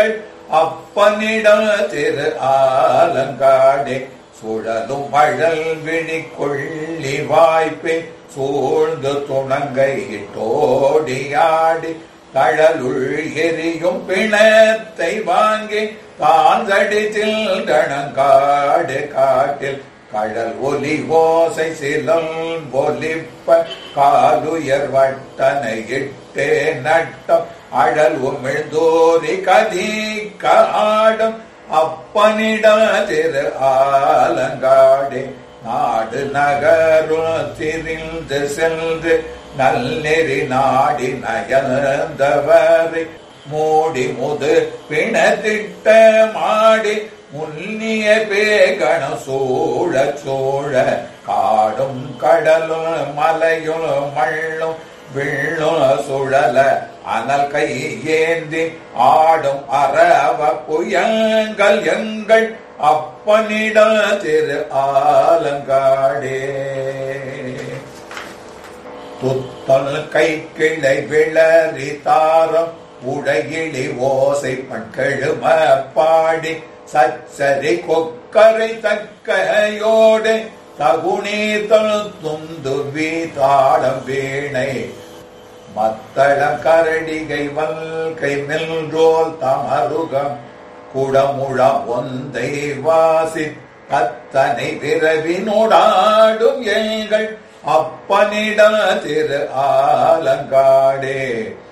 அப்பனிடம் திரு ஆலங்காடே சுழலும் மழல் விழி கொள்ளி வாய்ப்பே சூழ்ந்து துணங்கை இட்டோடியாடி தழலுள் எரியும் பிணத்தை வாங்கி தாந்தடித்தில் கணங்காடு காட்டில் கடல் ஒலி ஓசை சிலம் ஒலிப்ப காலுயர் வட்டனை இட்டே நட்டம் அழல் உமிழ்ந்தோரி கதிக்க ஆடும் அப்பனிட திரு ஆலங்காடே நாடு நகரும் திரிந்து சென்று நல்லெறி நாடி நயந்தவரை மூடி முது பிணத்திட்ட மாடி முன்னிய பேகண சூழ சூழ காடும் கடலும் மலையும் மள்ளும் விள்ளும் சுழல அனல் கை ஏந்தி ஆடும் அரவ புயங்கள் எங்கள் அப்பனிட திரு ஆலங்காடே துத்தல் கை கிளை விளறி தாரம் உடையிலி ஓசை பண்கெழும பாடி சச்சரி கொக்கரை தக்கையோடு தகுநீதல் துந்து வீதாளம் வீணை மத்தளம் கரடிகை வல்கை மெல்ரோல் தமருகம் குடமுழ ஒந்தை வாசி கத்தனை விரவினோடாடும் எங்கள் அப்பனிட திரு ஆலங்காடே